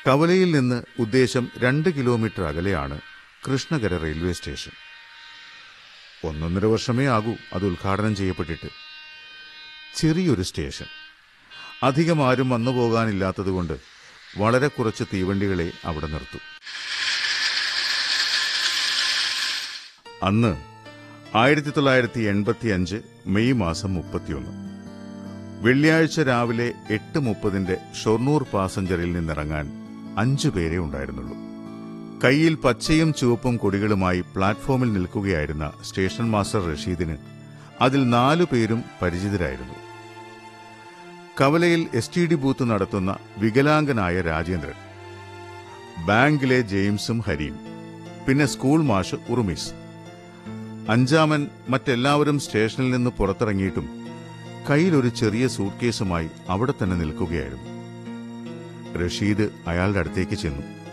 കവലയിൽ നിന്ന് ഉദ്ദേശം രണ്ട് കിലോമീറ്റർ അകലെയാണ് കൃഷ്ണകര റെയിൽവേ സ്റ്റേഷൻ ഒന്നൊന്നര വർഷമേ ആകൂ അത് ഉദ്ഘാടനം ചെയ്യപ്പെട്ടിട്ട് ചെറിയൊരു സ്റ്റേഷൻ അധികം ആരും വന്നു പോകാനില്ലാത്തതുകൊണ്ട് വളരെ കുറച്ച് തീവണ്ടികളെ അവിടെ നിർത്തും അന്ന് ആയിരത്തി തൊള്ളായിരത്തി എൺപത്തി അഞ്ച് മെയ് മാസം മുപ്പത്തിയൊന്ന് വെള്ളിയാഴ്ച രാവിലെ എട്ട് മുപ്പതിന്റെ ഷൊർണൂർ പാസഞ്ചറിൽ നിന്നിറങ്ങാൻ അഞ്ചു പേരെ ഉണ്ടായിരുന്നുള്ളൂ കയ്യിൽ പച്ചയും ചുവപ്പും കൊടികളുമായി പ്ലാറ്റ്ഫോമിൽ നിൽക്കുകയായിരുന്ന സ്റ്റേഷൻ മാസ്റ്റർ റഷീദിന് അതിൽ നാലു പേരും പരിചിതരായിരുന്നു കവലയിൽ എസ് ടി ഡി ബൂത്ത് നടത്തുന്ന വികലാംഗനായ രാജേന്ദ്രൻ ബാങ്കിലെ ജെയിംസും ഹരിയും പിന്നെ സ്കൂൾ മാഷ് ഉറുമീസ് അഞ്ചാമൻ മറ്റെല്ലാവരും സ്റ്റേഷനിൽ നിന്ന് പുറത്തിറങ്ങിയിട്ടും കയ്യിലൊരു ചെറിയ സൂട്ട്കേസുമായി അവിടെ തന്നെ നിൽക്കുകയായിരുന്നു റഷീദ് അയാളുടെ അടുത്തേക്ക് ചെന്നു